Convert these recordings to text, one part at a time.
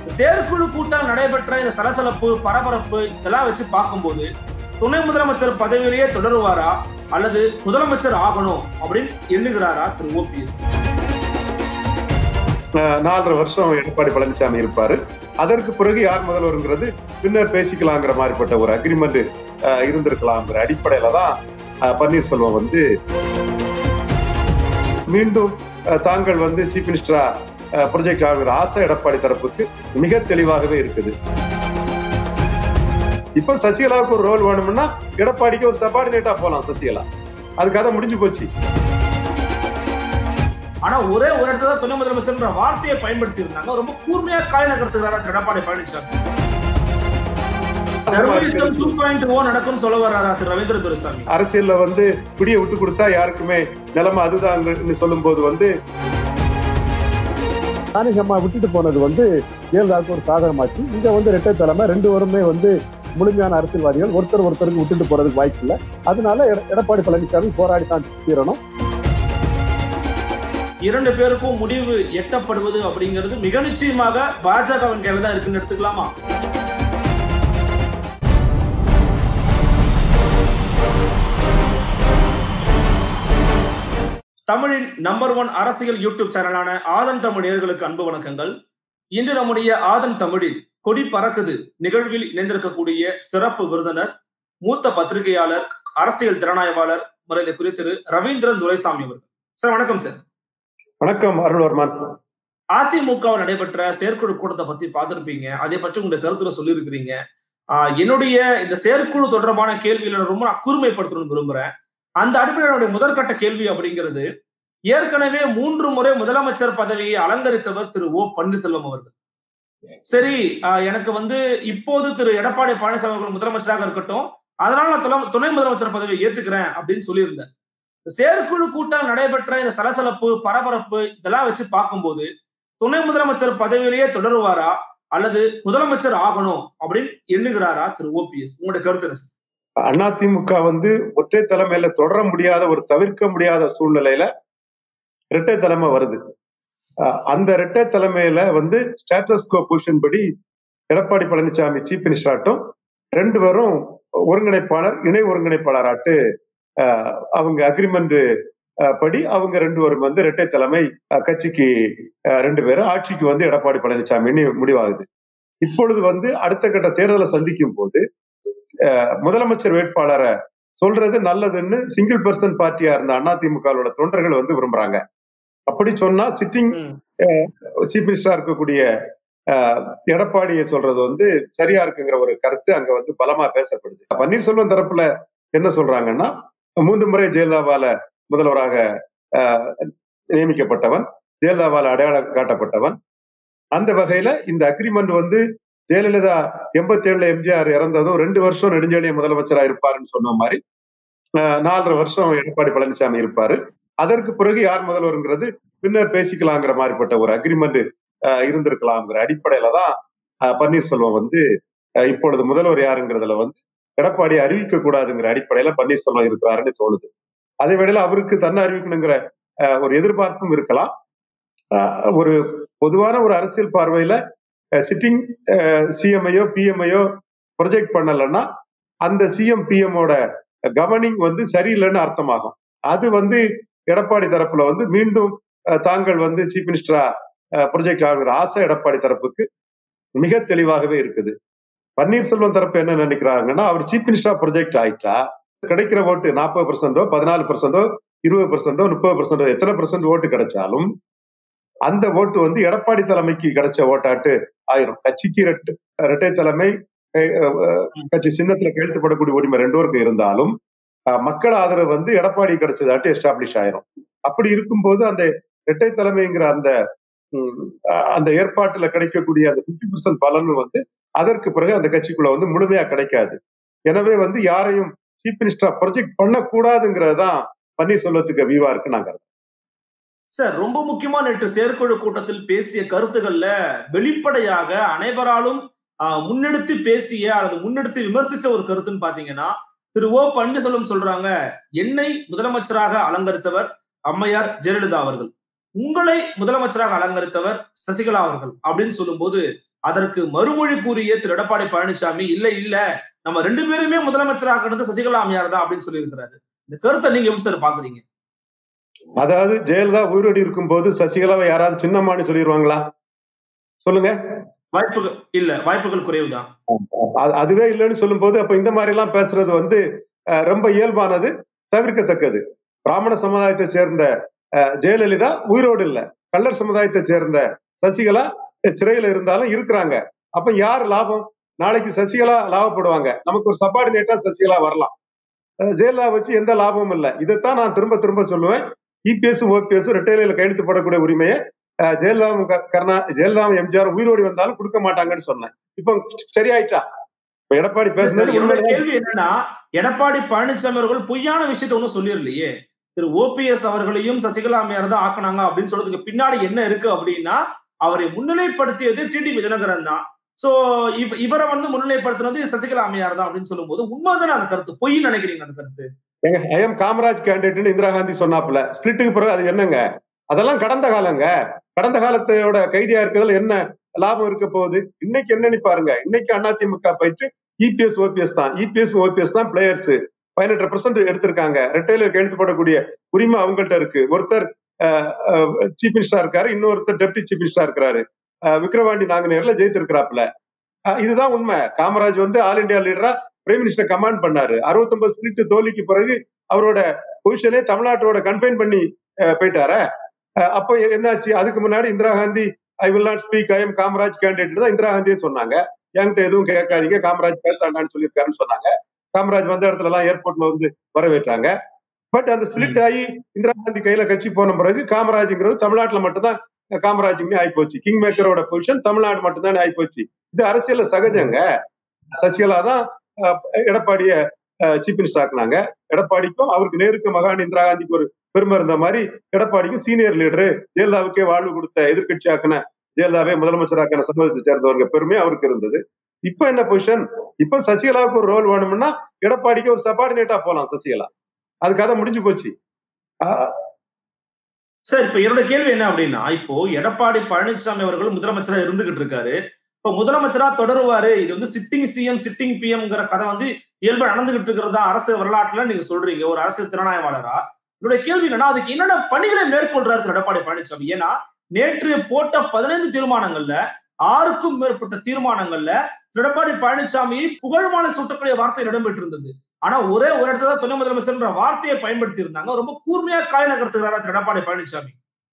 செயற்குழு கூட்டம் நடைபெற்ற இந்த சலசலப்பு பரபரப்பு இதெல்லாம் வச்சு பார்க்கும்போது துணை முதலமைச்சர் பதவியிலேயே தொடருவாரா அல்லது முதலமைச்சர் ஆகணும் அப்படின்னு எண்ணுகிறாரா திரு ஓபிஎஸ் அஹ் நாலரை வருஷம் எடப்பாடி பழனிசாமி இருப்பாரு அதற்கு பிறகு யார் முதல்வருங்கிறது பின்னர் பேசிக்கலாங்கிற மாதிரிப்பட்ட ஒரு அக்ரிமெண்ட் இருந்திருக்கலாம்ங்கிற அடிப்படையில தான் அஹ், பன்னீர்செல்வம் வந்து மீண்டும் அஹ், தாங்கள் வந்து சீஃப் மினிஸ்டரா ப்ரொஜெக்ட் ஆகிற ஆசை எடப்பாடி தரப்புக்கு மிக தெளிவாகவே இருக்குது இப்ப சசிகலாவுக்கு ஒரு ரோல் வேணும்னா எடப்பாடிக்கு ஒரு சபார்டினேட்டா போலாம் சசிகலா அது கதை முடிஞ்சு போச்சு ஆனா ஒரே ஒரு இடத்துல தான் துணை முதலமைச்சர்ன்ற வார்த்தையை பயன்படுத்தி இருந்தாங்க ரொம்ப கூர்மையா காய் நகர்த்துகிறாரா திரு எடப்பாடி பழனிசாமி தர்மயுத்தம் டூ பாயிண்ட் ஓ நடக்கும்னு சொல்ல வர்றாரா திரு ரவீந்திர துரைசாமி அரசியல்ல வந்து பிடியை விட்டு கொடுத்தா யாருக்குமே நிலைமை அதுதான் சொல்லும் போது வந்து ஜானகி அம்மா விட்டுட்டு போனது வந்து ஜெயலலிதாவுக்கு ஒரு சாதகமாச்சு இங்க வந்து இரட்டை தலைமை ரெண்டு பேருமே வந்து முழுமையான அரசியல்வாதிகள் ஒருத்தர் ஒருத்தருக்கு விட்டுட்டு போறதுக்கு வாய்ப்பு இல்லை அதனால எட- எடப்பாடி பழனிசாமி போராடி தான் தீரணும் இரண்டு பேருக்கும் முடிவு எட்டப்படுவது அப்படிங்கிறது மிக நிச்சயமாக பாஜகவின் கையில தான் இருக்குன்னு எடுத்துக்கலாமா தமிழின் நம்பர் ஒன் அரசியல் யூடியூப் சேனலான ஆதன் தமிழ் நேயர்களுக்கு அன்பு வணக்கங்கள் இன்று நம்முடைய ஆதன் தமிழில் கொடி பறக்குது நிகழ்வில் இணைந்திருக்கக்கூடிய சிறப்பு விருந்தினர் மூத்த பத்திரிகையாளர் அரசியல் திறனாய்வாளர் முறையில திரு ரவீந்திரன் துரைசாமி அவர்கள் சார் வணக்கம் சார் வணக்கம் அருள்வர்மன் அதிமுகவில் நடைபெற்ற செயற்குழு கூட்டத்தை பத்தி பார்த்திருப்பீங்க அதை பற்றி உங்களுடைய கருத்துல சொல்லியிருக்கிறீங்க ஆஹ் என்னுடைய இந்த செயற்குழு தொடர்பான கேள்வியில நான் ரொம்ப நான் கூர்மைப்படுத்தணும்னு விரும்புறேன் அந்த அடிப்படையில் என்னுடைய முதற்கட்ட கேள்வி அப்படிங்கிறது ஏற்கனவே மூன்று முறை முதலமைச்சர் பதவியை அலங்கரித்தவர் திரு ஓ பன்னீர்செல்வம் அவர்கள் சரி ஆஹ் எனக்கு வந்து இப்போது திரு எடப்பாடி பழனிசாமி அவர்கள் முதலமைச்சராக இருக்கட்டும் அதனால நான் துணை- துணை முதலமைச்சர் பதவியை ஏத்துக்கிறேன் அப்படின்னு சொல்லியிருந்தேன் இந்த செயற்குழு கூட்டம் நடைபெற்ற இந்த சலசலப்பு பரபரப்பு இதெல்லாம் வச்சு பார்க்கும்போது துணை முதலமைச்சர் பதவியிலேயே தொடருவாரா அல்லது முதலமைச்சர் ஆகணும் அப்படின்னு எண்ணுகிறாரா திரு ஓபிஎஸ் உங்களுடைய கருத்து என்ன சார்? அதிமுக வந்து ஒற்றை தலைமையில தொடர முடியாத ஒரு தவிர்க்க முடியாத சூழ்நிலையில இரட்டை தலைமை வருது அஹ் அந்த இரட்டை தலைமையில வந்து ஸ்டேட்டஸ்கோ பொசிஷன் படி எடப்பாடி பழனிசாமி சீஃப் மினிஸ்டராட்டும் ரெண்டு பேரும் ஒருங்கிணைப்பாளர் இணை ஒருங்கிணைப்பாளராட்டு அஹ், அவங்க அக்ரிமெண்ட் படி அவங்க ரெண்டு பேரும் வந்து இரட்டை தலைமை அஹ், கட்சிக்கு அஹ், ரெண்டு பேரும் ஆட்சிக்கு வந்து எடப்பாடி பழனிசாமின்னு முடிவாகுது இப்பொழுது வந்து அடுத்த கட்ட தேர்தலை சந்திக்கும் போது அஹ், முதலமைச்சர் வேட்பாளரை சொல்றது நல்லதுன்னு சிங்கிள் பர்சன் பார்ட்டியா இருந்த அதிமுகவோட தொண்டர்கள் வந்து விரும்புறாங்க அப்படி சொன்னா சிட்டிங் சீஃப் மினிஸ்டரா இருக்கக்கூடிய அஹ், எடப்பாடியை சொல்றது வந்து சரியா இருக்குங்கிற ஒரு கருத்து அங்க வந்து பலமா பேசப்படுது பன்னீர்செல்வம் தரப்புல என்ன சொல்றாங்கன்னா மூன்று முறை ஜெயலலிதாவால முதல்வராக அஹ், நியமிக்கப்பட்டவன் ஜெயலலிதாவால அடையாளம் காட்டப்பட்டவன் அந்த வகையில இந்த அக்ரிமெண்ட் வந்து ஜெயலலிதா எண்பத்தி ஏழுல எம்ஜிஆர் இறந்ததும் ரெண்டு வருஷம் நெடுஞ்செழிய முதலமைச்சரா இருப்பாருன்னு சொன்ன மாதிரி அஹ், நாலரை வருஷம் எடப்பாடி பழனிசாமி இருப்பாரு அதற்கு பிறகு யார் முதல்வருங்கிறது பின்னர் பேசிக்கலாங்கிற மாதிரிப்பட்ட ஒரு அக்ரிமெண்ட் இருந்திருக்கலாம்ங்கிற அடிப்படையில தான் அஹ், பன்னீர்செல்வம் வந்து அஹ், இப்பொழுது முதல்வர் யாருங்கிறதுல வந்து எடப்பாடி அறிவிக்க கூடாதுங்கிற அடிப்படையில பன்னீர்செல்வம் இருக்கிறாருன்னு தோணுது அதே வேளையில அவருக்கு தன்னை அறிவிக்கணுங்கிற அஹ், ஒரு எதிர்பார்ப்பும் இருக்கலாம் அஹ், ஒரு பொதுவான ஒரு அரசியல் பார்வையில சிட்டிங் சிஎம்ஐயோ பிஎம்ஐயோ ப்ரொஜெக்ட் பண்ணலைன்னா அந்த சிஎம் பிஎம்மோட கவர்னிங் வந்து சரியில்லைன்னு அர்த்தமாகும் அது வந்து எடப்பாடி தரப்புல வந்து மீண்டும் அஹ், தாங்கள் வந்து சீஃப் மினிஸ்டரா ப்ரொஜெக்ட் ஆகிற ஆசை எடப்பாடி தரப்புக்கு மிக தெளிவாகவே இருக்குது பன்னீர்செல்வம் தரப்பு என்ன நினைக்கிறாங்கன்னா அவர் சீஃப் மினிஸ்டரா ப்ரொஜெக்ட் ஆயிட்டா கிடைக்கிற ஓட்டு நாற்பது பர்சன்டோ பதினாலு பர்சன்டோ இருபது பர்சன்டோ முப்பது பர்சன்டோ எத்தனை பர்சன்ட் ஓட்டு கிடைச்சாலும் அந்த ஓட்டு வந்து எடப்பாடி தலைமைக்கு கிடைச்ச ஓட்டாட்டு ஆயிரும் கட்சிக்கு ரெட்டு இரட்டை தலைமை அஹ், அஹ், கட்சி சின்னத்துல கையெழுத்துப்படக்கூடிய உரிமை ரெண்டு பேருக்கு இருந்தாலும் அஹ், மக்கள் ஆதரவு வந்து எடப்பாடி கிடைச்சதாட்டு எஸ்டாப்ளிஷ் ஆயிரும் அப்படி இருக்கும்போது அந்த இரட்டை தலைமைங்கிற அந்த ம், அஹ், அந்த ஏற்பாட்டுல கிடைக்கக்கூடிய அந்த பிப்டி பர்சன்ட் பலன் வந்து அதற்கு பிறகு அந்த கட்சிக்குள்ள வந்து முழுமையா கிடைக்காது எனவே வந்து யாரையும் சீஃப் மினிஸ்டரா ப்ரொஜெக்ட் பண்ணக்கூடாதுங்கிறது தான் பன்னீர்செல்வத்துக்கு வியூவா இருக்கு நாங்க சார் ரொம்ப முக்கியமா நேற்று செயற்குழு கூட்டத்தில் பேசிய கருத்துக்கள்ல வெளிப்படையாக அனைவராலும் ஆஹ், முன்னெடுத்து பேசிய அல்லது முன்னெடுத்து விமர்சிச்ச ஒரு கருத்துன்னு பாத்தீங்கன்னா திரு ஓ பன்னீர்செல்வம் சொல்றாங்க என்னை முதலமைச்சராக அலங்கரித்தவர் அம்மையார் ஜெயலலிதா அவர்கள் உங்களை முதலமைச்சராக அலங்கரித்தவர் சசிகலா அவர்கள் அப்படின்னு சொல்லும்போது அதற்கு மறுமொழி கூறிய திரு எடப்பாடி பழனிசாமி இல்ல இல்ல நம்ம ரெண்டு பேருமே முதலமைச்சராக சசிகலா அம்மையார் தான் அப்படின்னு சொல்லியிருக்கிறாரு இந்த கருத்தை நீங்க எப்படி சார் பாக்குறீங்க அதாவது ஜெயலலிதா உயிரோடு இருக்கும்போது சசிகலாவை யாராவது சின்னம்மான்னு சொல்லிடுவாங்களா சொல்லுங்க வாய்ப்புகள் இல்ல வாய்ப்புகள் குறைவுதான் அது- அதுவே இல்லைன்னு சொல்லும்போது அப்ப இந்த மாதிரி எல்லாம் பேசுறது வந்து அஹ், ரொம்ப இயல்பானது தவிர்க்கத்தக்கது பிராமண சமுதாயத்தை சேர்ந்த அஹ், ஜெயலலிதா உயிரோடு இல்ல கள்ளர் சமுதாயத்தை சேர்ந்த சசிகலா சிறையில இருந்தாலும் இருக்கிறாங்க அப்ப யார் லாபம் நாளைக்கு சசிகலா லாபப்படுவாங்க நமக்கு ஒரு சப்பார்டினேட்டா சசிகலா வரலாம் அஹ், ஜெயலலிதா வச்சு எந்த லாபமும் இல்லை இதைத்தான் நான் திரும்ப திரும்ப சொல்லுவேன் இபிஎஸ் ஓபிஎஸ் ரெட்டையில கையெழுத்து போடக்கூடிய உரிமையை அஹ், ஜெயலலிதாவும் க- கருணா ஜெயலலிதாவும் எம்ஜிஆர் உயிரோடி வந்தாலும் கொடுக்க மாட்டாங்கன்னு சொன்னேன் இப்போ சரியாயிட்டா இப்ப எடப்பாடி பேசுனது என்னோட உண்மைதான். கேள்வி என்னன்னா எடப்பாடி பழனிசாமி அவர்கள் பொய்யான விஷயத்தை ஒன்றும் சொல்லிடலையே திரு ஓபிஎஸ் அவர்களையும் சசிகலா அம்மையார் தான் ஆக்குனாங்க அப்படின்னு சொல்றதுக்கு பின்னாடி என்ன இருக்கு அப்படின்னா அவரை முன்னிலைப்படுத்தியது டிடிவி தினகரன் தான் சோ இவ- இவரை வந்து முன்னிலைப்படுத்தினது சசிகலா அம்மையார் தான் அப்படின்னு சொல்லும்போது உண்மைதானே அந்த கருத்து பொய் நினைக்கிறீங்க அந்த கருத்து ஏங்க ஐ எம் காமராஜ் கேண்டிடேட்னு இந்திரா காந்தி சொன்னாப்புல ஸ்பிளிட்டுக்கு பிறகு அது என்னங்க அதெல்லாம் கடந்த காலங்க கடந்த காலத்தோட கைதியா இருக்கிறதுல என்ன லாபம் இருக்க போகுது இன்னைக்கு என்னன்னு பாருங்க இன்னைக்கு அதிமுக போயிட்டு இபிஎஸ் ஓபிஎஸ் தான் இபிஎஸ் ஓபிஎஸ் தான் பிளேயர்ஸ் பதினெட்டு பர்சன்ட் எடுத்திருக்காங்க ரெட்டையில கையெழுத்து போடக்கூடிய உரிமை அவங்கள்ட்ட இருக்கு ஒருத்தர் சீஃப் மினிஸ்டரா இருக்காரு இன்னொருத்தர் டெப்டி சீஃப் மினிஸ்டரா இருக்கிறாரு அஹ், விக்கிரவாண்டி நாங்குநேர்ல ஜெயித்திருக்கிறாப்புல அஹ், இதுதான் உண்மை காமராஜ் வந்து ஆல் இந்தியா லீடரா பிரைம் மினிஸ்டர் கமாண்ட் பண்ணாரு 69 ஸ்பிரிட் தோல்விக்கு பிறகு அவரோட பொசிஷனே தமிழ்நாட்டோட கன்பைன் பண்ணி அஹ், போயிட்டாரா அஹ், அப்போ என்னாச்சு அதுக்கு முன்னாடி Indira Gandhi I will not speak I am Kamaraj candidate தான் இந்திரா காந்தியே சொன்னாங்க என்கிட்ட எதுவும் கேட்காதீங்க காமராஜ் பேசாண்டான்னு சொல்லியிருக்காருன்னு சொன்னாங்க காமராஜ் வந்த இடத்துல எல்லாம் ஏர்போர்ட்ல வந்து வரவேற்றாங்க பட் அந்த ஸ்பிளிட் ஆகி இந்திரா காந்தி கையில கட்சி போன பிறகு காமராஜ்ங்கிறது தமிழ்நாட்டுல மட்டும்தான் காமராஜுமே ஆயிப்போச்சு கிங் மேக்கரோட பொசிஷன் தமிழ்நாடு மட்டும்தான் ஆயிப்போச்சு இது அரசியல்ல சகஜங்க சசிகலா தான் அஹ், எடப்பாடிய சீஃப் மினிஸ்டர் ஆக்குனாங்க எடப்பாடிக்கும் அவருக்கு நேருக்கு மகான் இந்திரா காந்திக்கு ஒரு பெருமை இருந்த மாதிரி எடப்பாடிக்கும் சீனியர் லீடரு ஜெயலலிதாவுக்கே வாழ்வு கொடுத்த எதிர்க்கட்சி ஆக்கின ஜெயலலிதாவே முதலமைச்சர் ஆக்கின சமூகத்தை சேர்ந்தவங்க பெருமை அவருக்கு இருந்தது இப்ப என்ன பொசிஷன் இப்ப சசிகலாவுக்கு ஒரு ரோல் வேணும்னா எடப்பாடிக்கு ஒரு சபார்டினேட்டா போலாம் சசிகலா அது கதை முடிஞ்சு போச்சு ஆஹ் சார் இப்ப என்னோட கேள்வி என்ன அப்படின்னா இப்போ எடப்பாடி பழனிசாமி அவர்கள் முதலமைச்சரா இருந்துகிட்டு இருக்காரு இப்ப முதலமைச்சரா தொடருவாரு இது வந்து சிட்டிங் சிஎம் சிட்டிங் பிஎம்ங்கிற கதை வந்து இயல்பா நடந்துகிட்டு இருக்கிறதா அரசு வரலாற்றுல நீங்க சொல்றீங்க ஒரு அரசியல் திறனாய்வாளரா என்னுடைய கேள்வி என்னன்னா அதுக்கு என்னென்ன பணிகளை மேற்கொள்றாரு திரு எடப்பாடி பழனிசாமி ஏன்னா நேற்று போட்ட பதினைந்து தீர்மானங்கள்ல ஆறுக்கும் மேற்பட்ட தீர்மானங்கள்ல திரு எடப்பாடி பழனிசாமி புகழ்மாலை சூட்டக்கூடிய வார்த்தை இடம்பெற்றிருந்தது ஆனா ஒரே ஒரு இடத்துல தான் துணை முதலமைச்சர்ன்ற வார்த்தையை பயன்படுத்தி இருந்தாங்க ரொம்ப கூர்மையா காய் நகர்த்துகிறாரா திரு எடப்பாடி பழனிசாமி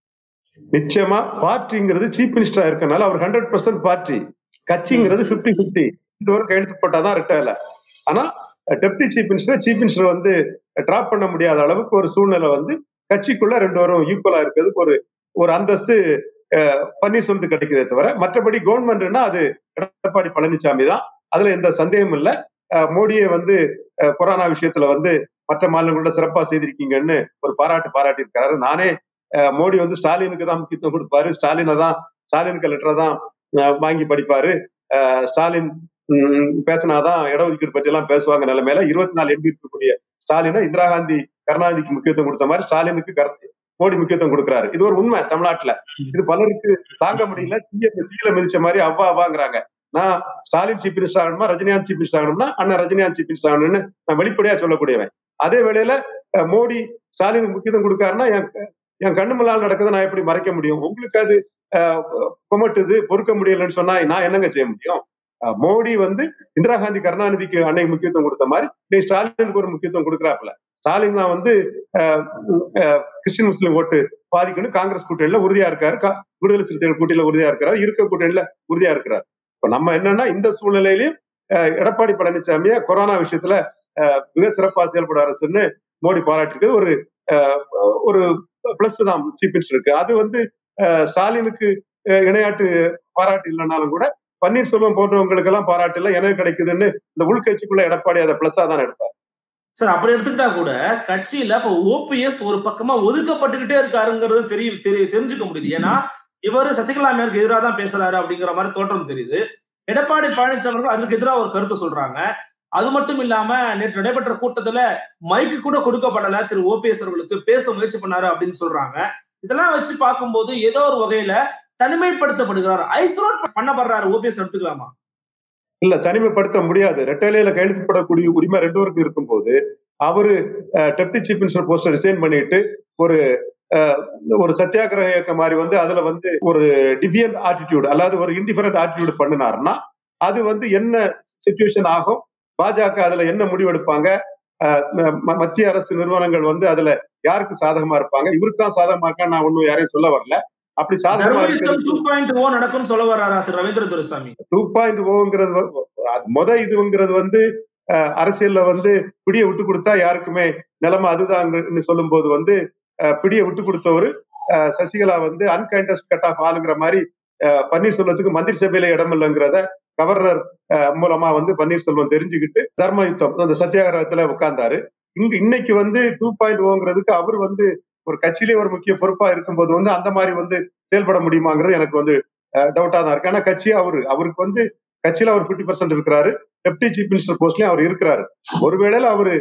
நிச்சயமா பார்ட்டிங்கிறது சீஃப் மினிஸ்டரா இருக்கனால அவர் ஹண்ட்ரட் பர்சன்ட் பார்ட்டி கட்சிங்கிறது பிப்டி பிப்டி இது ஒரு கையெழுத்து போட்டாதான் ரிட்டையர்ல ஆனா deputy chief minister chief minister வந்து டிராப் பண்ண முடியாத அளவுக்கு ஒரு சூழ்நிலை வந்து கட்சிக்குள்ள ரெண்டு பேரும் ஈக்குவலா இருக்கிறதுக்கு ஒரு ஒரு அந்தஸ்து அஹ், பன்னீர்செல்வத்து கிடைக்குதே தவிர மற்றபடி கவர்மெண்ட்னா அது எடப்பாடி பழனிசாமி தான் அதுல எந்த சந்தேகமும் இல்ல அஹ், மோடியை வந்து அஹ், கொரோனா விஷயத்துல வந்து மற்ற மாநிலங்களோட சிறப்பா செய்திருக்கீங்கன்னு ஒரு பாராட்டு பாராட்டி இருக்காரு நானே அஹ், மோடி வந்து ஸ்டாலினுக்கு தான் முக்கியத்துவம் கொடுப்பாரு ஸ்டாலினை தான் ஸ்டாலினுக்கு லெட்டரை தான் அஹ், வாங்கி படிப்பாரு அஹ், ஸ்டாலின் ம், பேசினாதான் இடஒதுக்கீடு பற்றி எல்லாம் பேசுவாங்க நிலைமையில இருபத்தி நாலு எம்பி இருக்கக்கூடிய ஸ்டாலினை இந்திரா காந்தி கருணாநிதிக்கு முக்கியத்துவம் கொடுத்த மாதிரி ஸ்டாலினுக்கு கரு- மோடி முக்கியத்துவம் கொடுக்குறாரு இது ஒரு உண்மை தமிழ்நாட்டுல இது பலருக்கு தாங்க முடியல தீய தீயில மிதிச்ச மாதிரி அவ்வா அவ்வாங்கிறாங்க நான் ஸ்டாலின் சீஃப் மினிஸ்டர் ஆகணுமா ரஜினிகாந்த் சீஃப் மினிஸ்டர் ஆகணும்னா அண்ணன் ரஜினிகாந்த் சீஃப் மினிஸ்டர் ஆகணும்னு நான் வெளிப்படையா சொல்லக்கூடியவன் அதே வேளையில அஹ், மோடி ஸ்டாலினுக்கு முக்கியத்துவம் கொடுக்காருன்னா என் என் கண்ணு முன்னால் நடக்குதை நான் எப்படி மறைக்க முடியும் உங்களுக்கு அது அஹ், குமட்டுது பொறுக்க முடியலன்னு சொன்னா நான் என்னங்க செய்ய முடியும் அஹ், மோடி வந்து இந்திரா காந்தி கருணாநிதிக்கு அன்னைக்கு முக்கியத்துவம் கொடுத்த மாதிரி நீ ஸ்டாலினுக்கு ஒரு முக்கியத்துவம் கொடுக்குறாப்புல ஸ்டாலின் தான் வந்து அஹ், அஹ், கிறிஸ்டின் முஸ்லீம் ஓட்டு பாதிக்கணும் காங்கிரஸ் கூட்டணியில உறுதியா இருக்காரு கா- விடுதலை சிறுத்தைகள் கூட்டணியில உறுதியா இருக்கிறார் இருக்க கூட்டணியில உறுதியா இருக்கிறார் இப்ப நம்ம என்னன்னா இந்த சூழ்நிலையிலையும் அஹ், எடப்பாடி பழனிசாமிய கொரோனா விஷயத்துல அஹ், மிக சிறப்பா செயல்பட அரசுன்னு மோடி பாராட்டிருக்கிறது ஒரு அஹ், ஒரு பிளஸ் தான் சீஃப் மினிஸ்டருக்கு அது வந்து அஹ், ஸ்டாலினுக்கு அஹ், இணையாட்டு பாராட்டு இல்லைனாலும் கூட பன்னீர்செல்வம் போன்றவங்களுக்கு எல்லாம் பாராட்டு இல்லை எனக்கு கிடைக்குதுன்னு இந்த உள்கட்சிக்குள்ள எடப்பாடி அதை பிளஸ்ஸா தான் எடுப்பார் சார் அப்படி எடுத்துக்கிட்டா கூட கட்சியில இப்ப ஓபிஎஸ் ஒரு பக்கமா ஒதுக்கப்பட்டுக்கிட்டே இருக்காருங்கிறது தெரிய தெரிய தெரிஞ்சுக்க முடியுது ஏன்னா இவர் சசிகலா அம்மையாருக்கு எதிராக தான் பேசுறாரு அப்படிங்கிற மாதிரி தோற்றம் தெரியுது எடப்பாடி பழனிசாமி அவர்கள் அதற்கு எதிராக ஒரு கருத்து சொல்றாங்க அது மட்டும் இல்லாம நேற்று நடைபெற்ற கூட்டத்துல மைக்கு கூட கொடுக்கப்படல திரு ஓபிஎஸ் அவர்களுக்கு பேச முயற்சி பண்ணாரு அப்படின்னு சொல்றாங்க இதெல்லாம் வச்சு பார்க்கும்போது ஏதோ ஒரு வகையில தனிமைப்படுத்தப்படுகிறார் ஐசோலேட் பண்ணப்படுறாரு ஓபிஎஸ் எடுத்துக்கலாமா இல்ல தனிமைப்படுத்த முடியாது ரெட்டலையில கையெழுத்துப்படக்கூடிய உரிமை ரெண்டு பேருக்கும் இருக்கும்போது அவரு deputy chief minister post resign பண்ணிட்டு ஒரு ஒரு சத்தியாகிரக இயக்கம் மாதிரி வந்து அதுல வந்து ஒரு டிவியன் ஆட்டிடியூட் அதாவது ஒரு இன்டிஃபரண்ட் ஆட்டிடியூட் பண்ணினாருன்னா அது வந்து என்ன சுச்சுவேஷன் ஆகும் பாஜக அதுல என்ன முடிவெடுப்பாங்க மத்திய அரசு நிறுவனங்கள் வந்து அதுல யாருக்கு சாதகமா இருப்பாங்க இவருக்கு தான் சாதகமா இருக்கா நான் ஒன்னும் யாரையும் சொல்ல வரல அப்படி சாதகமா டூ பாயிண்ட் ஓ நடக்கும் சொல்ல வர்றாரா திரு ரவீந்திர துரைசாமி டூ பாயிண்ட் ஓங்கிறது முத இதுங்கிறது வந்து அரசியல்ல வந்து பிடியை விட்டு கொடுத்தா யாருக்குமே நிலைமை அதுதான் சொல்லும் போது வந்து பிடியை விட்டு கொடுத்தவர் சசிகலா வந்து அன்கண்டஸ்ட் கட் ஆஃப் ஆளுங்கிற மாதிரி பன்னீர்செல்வத்துக்கு மந்திரி சபையில இடம் இல்லைங்கிறத கவர்னர் மூலமா வந்து பன்னீர்செல்வம் தெரிஞ்சுக்கிட்டு தர்ம யுத்தம் அந்த சத்தியாகிரகத்துல உட்கார்ந்தாரு இங்க இன்னைக்கு வந்து டூ பாயிண்ட் ஓங்கிறதுக்கு அவர் வந்து ஒரு கட்சியிலே ஒரு முக்கிய பொறுப்பா இருக்கும்போது வந்து அந்த மாதிரி வந்து செயல்பட முடியுமாங்கிறது எனக்கு வந்து டவுட்டா தான் இருக்கு ஆனா கட்சி அவரு அவருக்கு வந்து கட்சியில அவர் பிப்டி பர்சன்ட் இருக்கிறாரு டெப்டி சீஃப் மினிஸ்டர் போஸ்ட்லயும் அவர் இருக்கிறாரு ஒருவேளை அவரு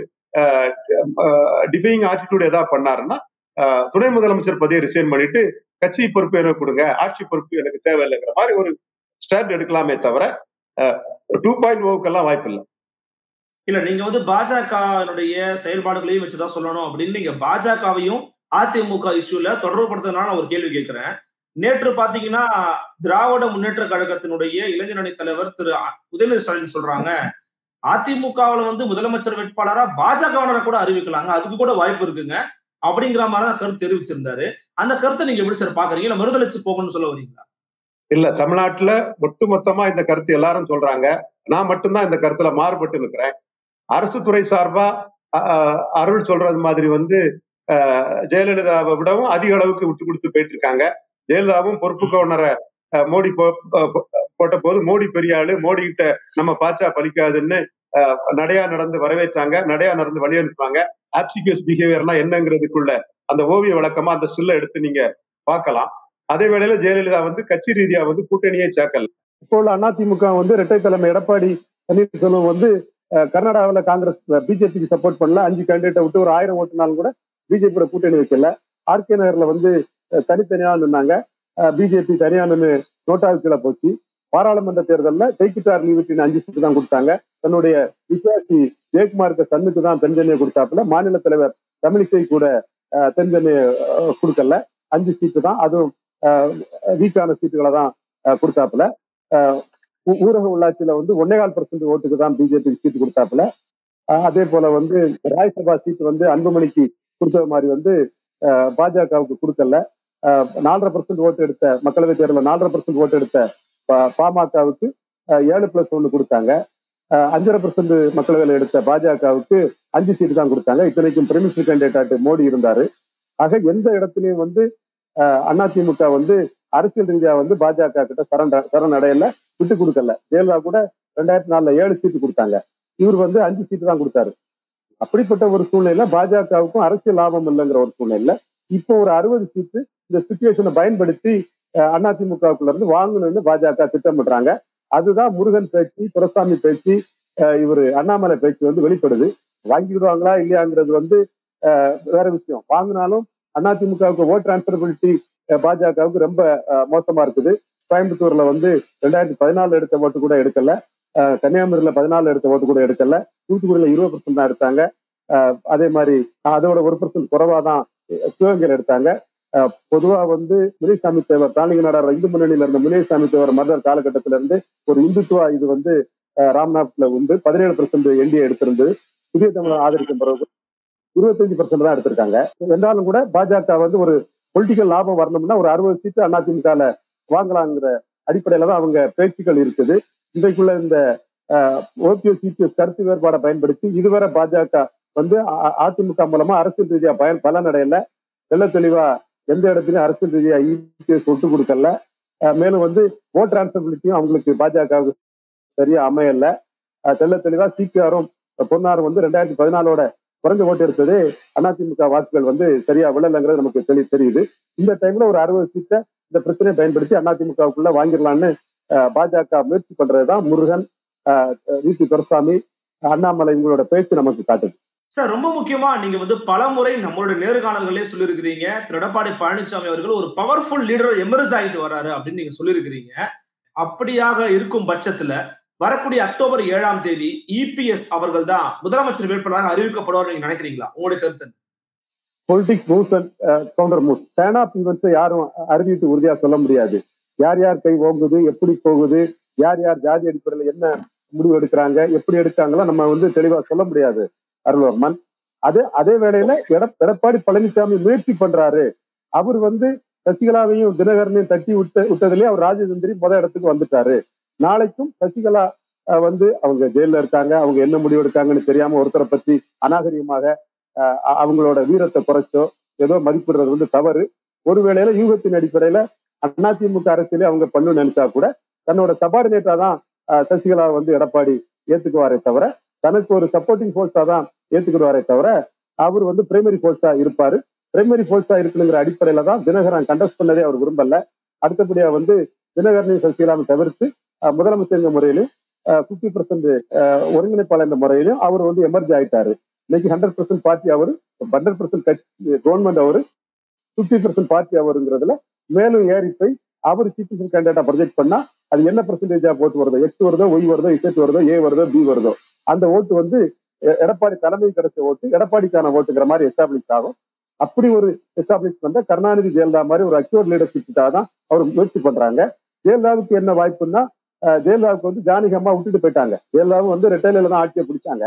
டிஃபைங் ஆட்டிடியூட் ஏதாவது பண்ணாருன்னா துணை முதலமைச்சர் பதவியை ரிசைன் பண்ணிட்டு கட்சி பொறுப்பு எனக்கு கொடுங்க ஆட்சி பொறுப்பு எனக்கு தேவையில்லைங்கிற மாதிரி ஒரு ஸ்டாண்ட் எடுக்கலாமே தவிர டூ பாயிண்ட் ஓவுக்கெல்லாம் வாய்ப்பு இல்லை இல்ல நீங்க வந்து பாஜகனுடைய செயல்பாடுகளையும் வச்சுதான் சொல்லணும் அப்படின்னு நீங்க பாஜகவையும் அதிமுக இஷ்யூல தொடர்புபடுத்துறதுனால ஒரு கேள்வி கேட்கிறேன் நேற்று பாத்தீங்கன்னா திராவிட முன்னேற்ற கழகத்தினுடைய இளைஞரணி தலைவர் திரு உதயநிதி ஸ்டாலின் சொல்றாங்க அதிமுகவுல வந்து முதலமைச்சர் வேட்பாளரா பாஜகவினரை கூட அறிவிக்கலாங்க அதுக்கு கூட வாய்ப்பு இருக்குங்க அப்படிங்கிற மாதிரி தான் கருத்து தெரிவிச்சிருந்தாரு அந்த கருத்தை நீங்க எப்படி சார் பாக்குறீங்க இல்ல மறுதளிச்சு போகணும்னு சொல்ல வரீங்களா இல்ல தமிழ்நாட்டுல ஒட்டுமொத்தமா இந்த கருத்து எல்லாரும் சொல்றாங்க நான் மட்டும்தான் இந்த கருத்துல மாறுபட்டு இருக்கிறேன் அரசு துறை சார்பா அருள் சொல்றது மாதிரி வந்து ஜெயலலிதாவை விடவும் அதிக அளவுக்கு விட்டு கொடுத்து போயிட்டு இருக்காங்க ஜெயலலிதாவும் பொறுப்பு கவர்னரை மோடி போட்ட போது மோடி பெரிய ஆளு மோடி கிட்ட நம்ம பாச்சா பலிக்காதுன்னு நடையா நடந்து வரவேற்றாங்க நடையா நடந்து வழி அனுப்புவாங்க ஆப்சிபியஸ் பிஹேவியர்னா என்னங்கிறதுக்குள்ள அந்த ஓவிய வழக்கமா அந்த ஸ்டில்ல எடுத்து நீங்க பார்க்கலாம் அதே வேளையில ஜெயலலிதா வந்து கட்சி ரீதியா வந்து கூட்டணியே சேர்க்கல இப்போ உள்ள அதிமுக வந்து இரட்டை தலைமை எடப்பாடி பன்னீர்செல்வம் வந்து கர்நாடகாவில் காங்கிரஸ் பிஜேபிக்கு சப்போர்ட் பண்ணல அஞ்சு கேண்டிடேட்டை விட்டு ஒரு ஆயிரம் ஓட்டுனாலும் கூட பிஜேபியோட கூட்டணி வைக்கல ஆர்கே நகர்ல வந்து தனித்தனியா நின்னாங்க பிஜேபி தனியா நின்று நோட்டாவுக்குள்ள போச்சு பாராளுமன்ற தேர்தலில் ஜெயிக்கிட்டார் லீவுக்கு அஞ்சு சீட்டு தான் கொடுத்தாங்க தன்னுடைய விசுவாசி ஜெயக்குமாருக்கு சன்னுக்கு தான் தென்சென்னையை கொடுத்தாப்புல மாநில தலைவர் தமிழிசை கூட தென்சென்னையை கொடுக்கல அஞ்சு சீட்டு தான் அதுவும் வீக்கான சீட்டுகளை தான் கொடுத்தாப்புல ஊரக உள்ளாட்சியில வந்து ஒன்னேகால் பர்சன்ட் ஓட்டுக்கு தான் பிஜேபிக்கு சீட்டு கொடுத்தாப்புல அதே போல வந்து ராஜ்யசபா சீட்டு வந்து அன்புமணிக்கு கொடுத்த மாதிரி வந்து பாஜகவுக்கு கொடுக்கல நாலரை பர்சன்ட் ஓட்டு எடுத்த மக்களவை தேர்தலில் நாலரை பர்சன்ட் ஓட்டு எடுத்த பாமகவுக்கு ஏழு பிளஸ் ஒன்று கொடுத்தாங்க அஞ்சரை பர்சன்ட் மக்களவையில் எடுத்த பாஜகவுக்கு அஞ்சு சீட்டு தான் கொடுத்தாங்க இத்தனைக்கும் பிரைமினிஸ்டர் கேண்டிடேட் மோடி இருந்தாரு ஆக எந்த இடத்துலயும் வந்து அதிமுக வந்து அரசியல் ரீதியா வந்து பாஜக கிட்ட சரண் சரணடையில விட்டு கொடுக்கல ஜெயலலிதா கூட ரெண்டாயிரத்தி நாலுல ஏழு சீட்டு கொடுத்தாங்க இவர் வந்து அஞ்சு சீட்டு தான் கொடுத்தாரு அப்படிப்பட்ட ஒரு சூழ்நிலை பாஜகவுக்கும் அரசியல் லாபம் இல்லைங்கிற ஒரு சூழ்நிலை இப்போ ஒரு அறுபது சீட்டு இந்த சுச்சுவேஷனை பயன்படுத்தி அதிமுகவுக்குள்ள இருந்து வாங்கணும்னு பாஜக திட்டமிடுறாங்க அதுதான் முருகன் பேச்சு துரசாமி பேச்சு இவர் அண்ணாமலை பேச்சு வந்து வெளிப்படுது வாங்கிடுவாங்களா இல்லையாங்கிறது வந்து வேற விஷயம் வாங்கினாலும் அதிமுகவுக்கு ஓட் டிரான்ஸ்பரபிலிட்டி பாஜகவுக்கு ரொம்ப மோசமா இருக்குது கோயம்புத்தூர்ல வந்து ரெண்டாயிரத்தி பதினாலு எடுத்த ஓட்டு கூட எடுக்கல கன்னியாகுமரியில பதினாலு எடுத்த ஓட்டு கூட எடுக்கல தூத்துக்குடியில இருபது பர்சன்ட் தான் எடுத்தாங்க அதே மாதிரி அதோட ஒரு பர்சன்ட் குறைவா தான் சிவகங்கையில் எடுத்தாங்க பொதுவா வந்து முனிசாமி தேவர் தாலிங்க நாடார் இந்து முன்னணியில இருந்த முனிசாமி தேவர் மதர் காலகட்டத்தில இருந்து ஒரு இந்துத்துவா இது வந்து ராம்நாத்ல வந்து பதினேழு பர்சன்ட் என்டிஏ எடுத்திருந்தது புதிய தமிழர் ஆதரிக்கும் பிறகு இருபத்தஞ்சு பர்சன்ட் தான் எடுத்திருக்காங்க என்றாலும் கூட பாஜக வந்து ஒரு பொலிட்டிக்கல் லாபம் வரணும்னா ஒரு அறுபது சீட்டு அதிமுகல வாங்கலாங்கிற அடிப்படையில தான் அவங்க பேச்சுக்கள் இருக்குது இன்றைக்குள்ள இந்த ஓபிஎஸ் சிபிஎஸ் கருத்து வேறுபாடை பயன்படுத்தி இதுவரை பாஜக வந்து அதிமுக மூலமா அரசியல் ரீதியா பயன் பலனடையல தெள்ள தெளிவா எந்த இடத்துலயும் அரசியல் ரீதியா இபிஎஸ் ஒட்டு கொடுக்கல மேலும் வந்து ஓட் டிரான்ஸ்பபிலிட்டியும் அவங்களுக்கு பாஜகவுக்கு சரியா அமையல தெள்ள தெளிவா சிபிஆரும் பொன்னாரும் வந்து ரெண்டாயிரத்தி பதினாலோட குறைஞ்ச ஓட்டு எடுத்தது அதிமுக வாக்குகள் வந்து சரியா விழலைங்கிறது நமக்கு தெளி தெரியுது இந்த டைம்ல ஒரு அறுபது சீட்டை இந்த பிரச்சனையை பயன்படுத்தி அதிமுகவுக்குள்ள வாங்கிடலான்னு பாஜக முயற்சி பண்றதுதான் முருகன் வி பி துரசாமி அண்ணாமலை இவங்களோட பேச்சு நமக்கு காட்டுது சார் ரொம்ப முக்கியமா நீங்க வந்து பல முறை நம்மளுடைய நேர்காணல்களே சொல்லியிருக்கிறீங்க திரு எடப்பாடி பழனிசாமி அவர்கள் ஒரு பவர்ஃபுல் லீடர் எமர்ஜ் ஆகிட்டு வராரு அப்படின்னு நீங்க சொல்லியிருக்கிறீங்க அப்படியாக இருக்கும் பட்சத்துல வரக்கூடிய அக்டோபர் ஏழாம் தேதி இபிஎஸ் அவர்கள் தான் முதலமைச்சர் வேட்பாளராக அறிவிக்கப்படுவார் நீங்க நினைக்கிறீங்களா உங்களுடைய கருத்து politics moves and counter moves stand of ஈவெண்ட்ஸை யாரும் அறிவித்து உறுதியா சொல்ல முடியாது யார் யார் கை ஓங்குது எப்படி போகுது யார் யார் ஜாதி அடிப்படையில் என்ன முடிவு எடுக்கிறாங்க எப்படி எடுக்காங்களோ நம்ம வந்து தெளிவா சொல்ல முடியாது அருள்வர்மன் அதே அதே வேளையில எட எடப்பாடி பழனிசாமி முயற்சி பண்றாரு அவர் வந்து சசிகலாவையும் தினகரனையும் தட்டி விட்டு விட்டதுலயே அவர் ராஜதந்திரி முத இடத்துக்கு வந்துட்டாரு நாளைக்கும் சசிகலா வந்து அவங்க ஜெயில இருக்காங்க அவங்க என்ன முடிவு எடுக்காங்கன்னு தெரியாம ஒருத்தரை பத்தி அநாகரிகமாக அவங்களோட வீரத்தை குறைச்சோ ஏதோ மதிப்பிடுறது வந்து தவறு ஒருவேளையில யூகத்தின் அடிப்படையில அதிமுக அரசியலே அவங்க பண்ணு நினைச்சா கூட தன்னோட சபார்டினேட்டா தான் சசிகலா வந்து எடப்பாடி ஏத்துக்குவாரே தவிர தனக்கு ஒரு சப்போர்ட்டிங் போர்ஸா தான் ஏத்துக்கிடுவாரே தவிர அவர் வந்து பிரைமரி போர்ஸா இருப்பாரு பிரைமரி போர்ஸா இருக்கணுங்கிற அடிப்படையில தான் தினகரன் கண்டஸ்ட் பண்ணதே அவர் விரும்பல அடுத்தபடியா வந்து தினகரனையும் சசிகலாவை தவிர்த்து முதலமைச்சர் முறையிலும் பிப்டி பர்சன்ட் ஒருங்கிணைப்பாளர் என்ற முறையிலும் அவர் வந்து எமர்ஜ் ஆயிட்டாரு இன்னைக்கு ஹண்ட்ரட் பர்சன்ட் பார்ட்டி அவர் ஹண்ட்ரட் பர்சன்ட் கவர்மெண்ட் அவர் பிப்டி பர்சன்ட் பார்ட்டி அவருங்கிறதுல மேலும் ஏறி போய் அவர் சிட்டிசன் கேண்டிடேட்டா ப்ரொஜெக்ட் பண்ணா அது என்ன பர்சன்டேஜா போட்டு வருதோ எக்ஸ் வருதோ ஒய் வருதோ இசட் வருதோ ஏ வருதோ பி வருதோ அந்த ஓட்டு வந்து எடப்பாடி தலைமை கிடைச்ச ஓட்டு எடப்பாடிக்கான ஓட்டுங்கிற மாதிரி எஸ்டாப்ளிஷ் ஆகும் அப்படி ஒரு எஸ்டாப்ளிஷ் பண்ற கருணாநிதி ஜெயலலிதா மாதிரி ஒரு அக்யூர் லீடர்ஷிப்புக்காக தான் அவர் முயற்சி பண்றாங்க ஜெயலலிதாவுக்கு என்ன வாய்ப்புன்னா ஜெயலலிதாவுக்கு வந்து ஜானகி அம்மா விட்டுட்டு போயிட்டாங்க ஜெயலலிதாவும் வந்து ரெட்டையில தான் ஆட்சியை பிடிச்சாங்க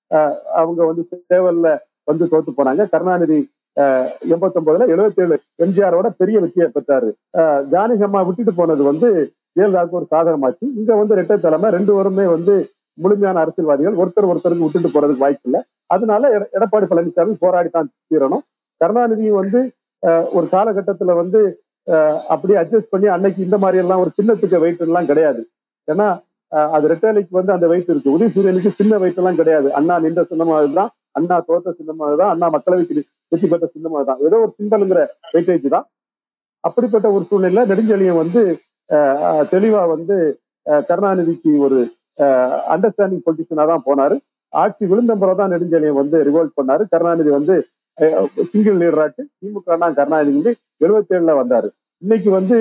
அவங்க வந்து சேவல்ல வந்து தோத்து போனாங்க கருணாநிதி எண்பத்தி ஒன்பதுல எழுபத்தி ஏழு எம்ஜிஆரோட பெரிய வெற்றியை பெற்றாரு ஜானகி அம்மா விட்டுட்டு போனது வந்து ஜெயலலிதாவுக்கு ஒரு சாதகமாச்சு இங்க வந்து ரெட்டை தலைமை ரெண்டு பேருமே வந்து முழுமையான அரசியல்வாதிகள் ஒருத்தர் ஒருத்தருக்கு விட்டுட்டு போறதுக்கு வாய்ப்பு இல்லை அதனால எடப்பாடி பழனிசாமி போராடித்தான் தீரணும் கருணாநிதியும் வந்து ஒரு காலகட்டத்துல வந்து அப்படியே அட்ஜஸ்ட் பண்ணி அன்னைக்கு இந்த மாதிரி எல்லாம் ஒரு சின்னத்துக்கு வெயிட் எல்லாம் கிடையாது ஏன்னா அது ரெட்டலைக்கு வந்து அந்த வெயிட் இருக்கு உதயசூரியனுக்கு சின்ன வெயிட் எல்லாம் கிடையாது அண்ணா நின்ற சின்னமா தான் அண்ணா தோத்த சின்னமா தான் அண்ணா மக்களவைக்கு வெற்றி பெற்ற சின்னமா தான் ஏதோ ஒரு சிம்பலுங்கிற வெயிட்டேஜ் தான் அப்படிப்பட்ட ஒரு சூழ்நிலை நெடுஞ்செழியம் வந்து தெளிவா வந்து கருணாநிதிக்கு ஒரு அண்டர்ஸ்டாண்டிங் பொலிட்டிஷனா தான் போனாரு ஆட்சி விழுந்த தான் நெடுஞ்செழியம் வந்து ரிவோல்ட் பண்ணாரு கருணாநிதி வந்து சிங்கிள் லீடராட்டு திமுக கருணாநிதி வந்து எழுபத்தி ஏழுல வந்தாரு இன்னைக்கு வந்து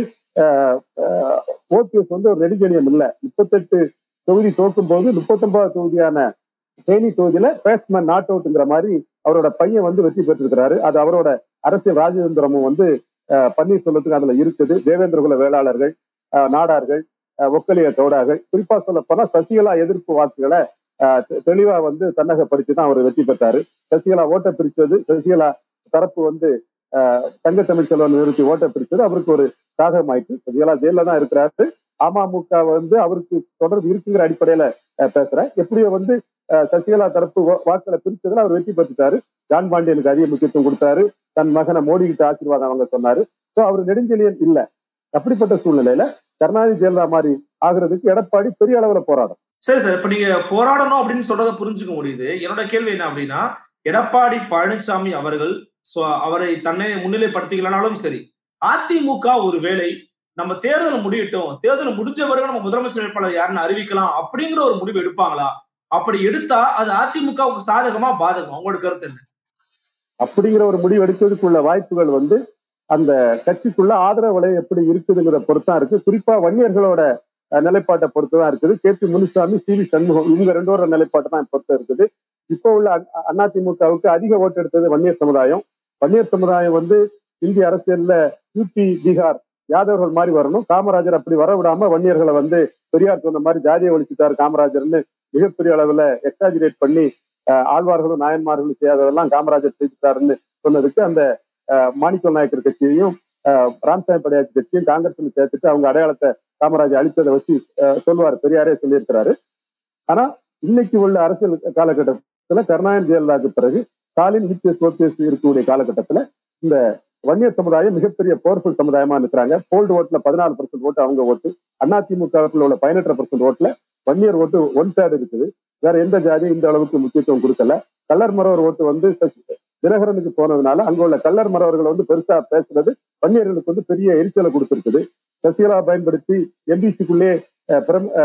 ஓபிஎஸ் வந்து ஒரு நெடுஞ்செழியம் இல்லை முப்பத்தெட்டு தொகுதி தோக்கும் போது முப்பத்தொன்பது தொகுதியான தேனி தொகுதியில பேட்ஸ்மேன் நாட் அவுட்ங்கிற மாதிரி அவரோட பையன் வந்து வெற்றி பெற்றிருக்கிறாரு அது அவரோட அரசியல் ராஜதந்திரமும் வந்து பன்னீர்செல்வத்துக்கு அதுல இருக்குது தேவேந்திரகுல வேளாளர்கள் நாடார்கள் ஒக்கலிய கவுடார்கள் குறிப்பா சொல்ல போனா சசிகலா எதிர்ப்பு வாக்குகளை தெளிவா வந்து தன்னகப்படுத்தி தான் அவர் வெற்றி பெற்றாரு சசிகலா ஓட்டை பிரிச்சது சசிகலா தரப்பு வந்து தங்க தமிழ்ச்செல்வன் நிறுத்தி ஓட்டை பிரிச்சது அவருக்கு ஒரு சாதகமாயிட்டு சசிகலா ஜெயில தான் இருக்கிறாரு அமமுக வந்து அவருக்கு தொடர்பு இருக்குங்கிற அடிப்படையில பேசுறேன் எப்படியோ வந்து சசிகலா தரப்பு வாக்களை பிரிச்சதுல அவர் வெற்றி பெற்றுட்டாரு ஜான் பாண்டியனுக்கு அதிக முக்கியத்துவம் கொடுத்தாரு தன் மகனை மோடி கிட்ட ஆசீர்வாதம் அவங்க சொன்னாரு ஸோ அவர் நெடுஞ்செழியன் இல்ல அப்படிப்பட்ட சூழ்நிலையில கருணாநிதி ஜெயலலிதா மாதிரி ஆகுறதுக்கு எடப்பாடி பெரிய அளவுல போராடும் சரி சார் இப்ப நீங்க போராடணும் அப்படின்னு சொல்றத புரிஞ்சுக்க முடியுது என்னோட கேள்வி என்ன அப்படின்னா எடப்பாடி பழனிசாமி அவர்கள் அவரை தன்னை முன்னிலைப்படுத்திக்கலனாலும் சரி அதிமுக ஒரு வேலை நம்ம தேர்தல் முடியட்டும் தேர்தல் முடிஞ்ச பிறகு நம்ம முதலமைச்சர் வேட்பாளர் யாருன்னு அறிவிக்கலாம் அப்படிங்கிற ஒரு முடிவு எடுப்பாங்களா அப்படி எடுத்தா அது அதிமுகவுக்கு சாதகமா பாதகமா உங்களோட கருத்து என்ன அப்படிங்கிற ஒரு முடிவு எடுக்கிறதுக்குள்ள வாய்ப்புகள் வந்து அந்த கட்சிக்குள்ள ஆதரவு விலை எப்படி இருக்குதுங்கிற பொறுத்தான் இருக்கு குறிப்பா வன்னியர்களோட நிலைப்பாட்டை பொறுத்து தான் இருக்குது K P Munusamy C V Shanmugam இவங்க ரெண்டோட நிலைப்பாட்டை தான் பொறுத்து இருக்குது இப்போ உள்ள அதிமுகவுக்கு அதிக ஓட்டு எடுத்தது வன்னியர் சமுதாயம் வன்னியர் சமுதாயம் வந்து இந்திய அரசியல்ல யூபி பீகார் யாதவர்கள் மாதிரி வரணும் காமராஜர் அப்படி வர விடாம வன்னியர்களை வந்து பெரியார் சொன்ன மாதிரி ஜாதியை ஒழிச்சுட்டாரு காமராஜர்னு மிகப்பெரிய அளவுல எக்ஸாஜிரேட் பண்ணி ஆழ்வார்களும் நாயன்மார்களும் செய்யாததெல்லாம் காமராஜர் செய்துட்டாருன்னு சொன்னதுக்கு அந்த மாணிக்க நாயக்கர் கட்சியையும் ராம்சாமி படையாச்சி கட்சியும் காங்கிரஸ் சேர்த்துட்டு அவங்க அடையாளத்தை காமராஜர் அளித்ததை வச்சு சொல்லுவார் பெரியாரே சொல்லியிருக்கிறாரு ஆனா இன்னைக்கு உள்ள அரசியல் காலகட்டத்துல கருணாநிதி ஜெயலலிதாவுக்கு பிறகு ஸ்டாலின் இபிஎஸ் ஓபிஎஸ் இருக்கக்கூடிய காலகட்டத்துல இந்த வன்னியர் சமுதாயம் மிகப்பெரிய பவர்ஃபுல் சமுதாயமா இருக்கிறாங்க போல்டு ஓட்டுல பதினாலு பர்சன்ட் ஓட்டு அவங்க ஓட்டு அதிமுக உள்ள பதினெட்டு பர்சன்ட் ஓட்டுல வன்னியர் ஓட்டு ஒன் தேர்ட் இருக்குது வேற எந்த ஜாதியும் இந்த அளவுக்கு முக்கியத்துவம் கொடுக்கல கல்லர் மரவர் ஓட்டு வந்து தினகரனுக்கு போனதுனால அங்க உள்ள கல்லர் மரவர்களை வந்து பெருசா பேசுறது வன்னியர்களுக்கு வந்து பெரிய எரிச்சலை கொடுத்திருக்குது சசிகலா பயன்படுத்தி எம்பிசிக்குள்ளே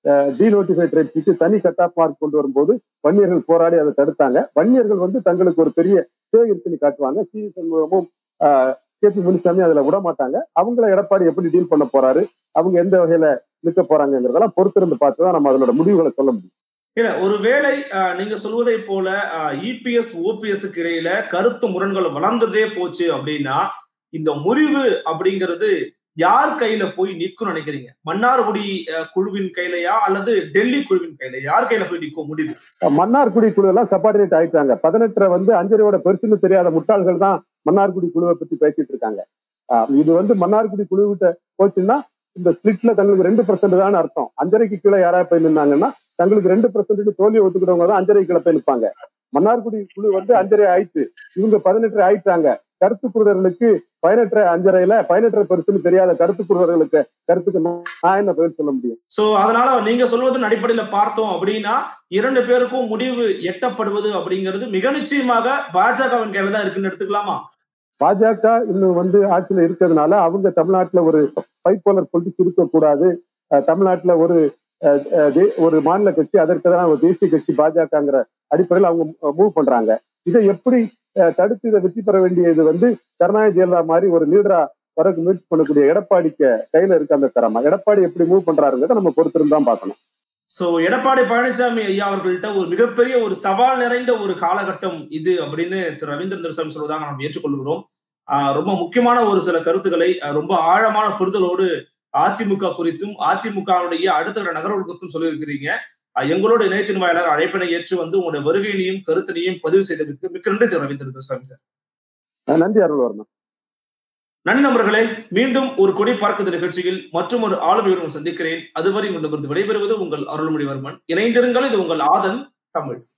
டீநோட்டிஃபைட் ரைட்ஸுக்கு தனி கட் ஆஃப் மார்க் கொண்டு வரும்போது வன்னியர்கள் போராடி அதை தடுத்தாங்க வன்னியர்கள் வந்து தங்களுக்கு ஒரு பெரிய சேவை இருக்குன்னு காட்டுவாங்க சி சண்முகமும் கே பி முனிசாமி அதுல விட மாட்டாங்க அவங்கள எடப்பாடி எப்படி டீல் பண்ண போறாரு அவங்க எந்த வகையில நிற்க போறாங்கிறதெல்லாம் பொறுத்திருந்து பார்த்து தான் நம்ம அதனோட முடிவுகளை சொல்ல முடியும் இல்ல ஒருவேளை நீங்க சொல்வதை போல இபிஎஸ் ஓபிஎஸ்க்கு இடையில கருத்து முரண்கள் வளர்ந்துட்டே போச்சு அப்படின்னா இந்த முறிவு அப்படிங்கிறது யார் கையில போய் நிற்கும் நினைக்கிறீங்க மன்னார்குடி குழுவின் கையிலயா அல்லது டெல்லி குழுவின் கையில யார் கையில போய் நிற்கும் முடிவு மன்னார்குடி குழு எல்லாம் சப்பார்டினேட் ஆயிட்டாங்க பதினெட்டுல வந்து அஞ்சரையோட பெருசுன்னு தெரியாத முட்டாள்கள் தான் மன்னார்குடி குழுவை பத்தி பேசிட்டு இருக்காங்க இது வந்து மன்னார்குடி குழு கிட்ட போச்சுன்னா இந்த ஸ்பிளிட்ல தங்களுக்கு ரெண்டு பர்சன்ட் தான் அர்த்தம் அஞ்சரைக்கு கீழே யாராவது போய் நின்னாங்கன்னா தங்களுக்கு ரெண்டு பர்சன்ட் தோல்வி ஒத்துக்கிறவங்க தான் அஞ்சரை கீழே போய் நிற்பாங்க மன்னார்குடி குழு வந்து அஞ்சரை ஆயிடுச்சு இவங்க பதினெட்டு ஆயிட்டாங்க கருத்து குருடர்களுக்கு பயனற்ற அஞ்சரையில பயனற்ற பெருசுன்னு தெரியாத கருத்து குருடர்களுக்கு கருத்துக்கு நான் என்ன பதில் சொல்ல முடியும் சோ அதனால நீங்க சொல்வதன் அடிப்படையில பார்த்தோம் அப்படின்னா இரண்டு பேருக்கும் முடிவு எட்டப்படுவது அப்படிங்கிறது மிக நிச்சயமாக பாஜகவின் கையில தான் இருக்குன்னு எடுத்துக்கலாமா பாஜக இன்னும் வந்து ஆட்சியில இருக்கிறதுனால அவங்க தமிழ்நாட்டுல ஒரு பைப்போலர் பொலிட்டிக்ஸ் இருக்கக்கூடாது தமிழ்நாட்டுல ஒரு ஒரு மாநில கட்சி அதற்கு தான் ஒரு தேசிய கட்சி பாஜகங்கிற அடிப்படையில் அவங்க மூவ் பண்றாங்க இதை எப்படி தடுத்து இதை வெற்றி பெற வேண்டியது வந்து கருணாநிதி ஜெயலலிதா மாதிரி ஒரு லீடரா வரக்கு முயற்சி பண்ணக்கூடிய எடப்பாடிக்கு கையில இருக்க அந்த திறமை எடப்பாடி எப்படி மூவ் பண்றாருங்கிறத நம்ம பொறுத்திருந்து தான் பார்க்கணும் சோ எடப்பாடி பழனிசாமி ஐயா அவர்கள்ட்ட ஒரு மிகப்பெரிய ஒரு சவால் நிறைந்த ஒரு காலகட்டம் இது அப்படின்னு திரு ரவீந்திரன் துரசாமி சொல்வதாக நாம் ஏற்றுக்கொள்கிறோம் ரொம்ப முக்கியமான ஒரு சில கருத்துக்களை ரொம்ப ஆழமான புரிதலோடு அதிமுக குறித்தும் அதிமுகவுடைய அடுத்த கட்ட நகர்வுகள் குறித்தும் சொல்லியிருக்கிறீங்க எங்களோட இணையத்தின் வாயிலாக அழைப்பினை ஏற்று வந்து உங்களுடைய வருகையினையும் கருத்தினையும் பதிவு செய்ததற்கு மிக்க நன்றி திரு ரவீந்திரன் துரசாமி சார் நன்றி அருள்வர்மன் நன்றி நண்பர்களே மீண்டும் ஒரு கொடி பார்க்குது நிகழ்ச்சியில் மற்றும் ஒரு ஆளுமையுடன் சந்திக்கிறேன் அதுவரை உங்களிடமிருந்து விடைபெறுவது உங்கள் அருள்மொழிவர்மன் இணைந்திருங்கள் இது உங்கள் ஆதன் தமிழ்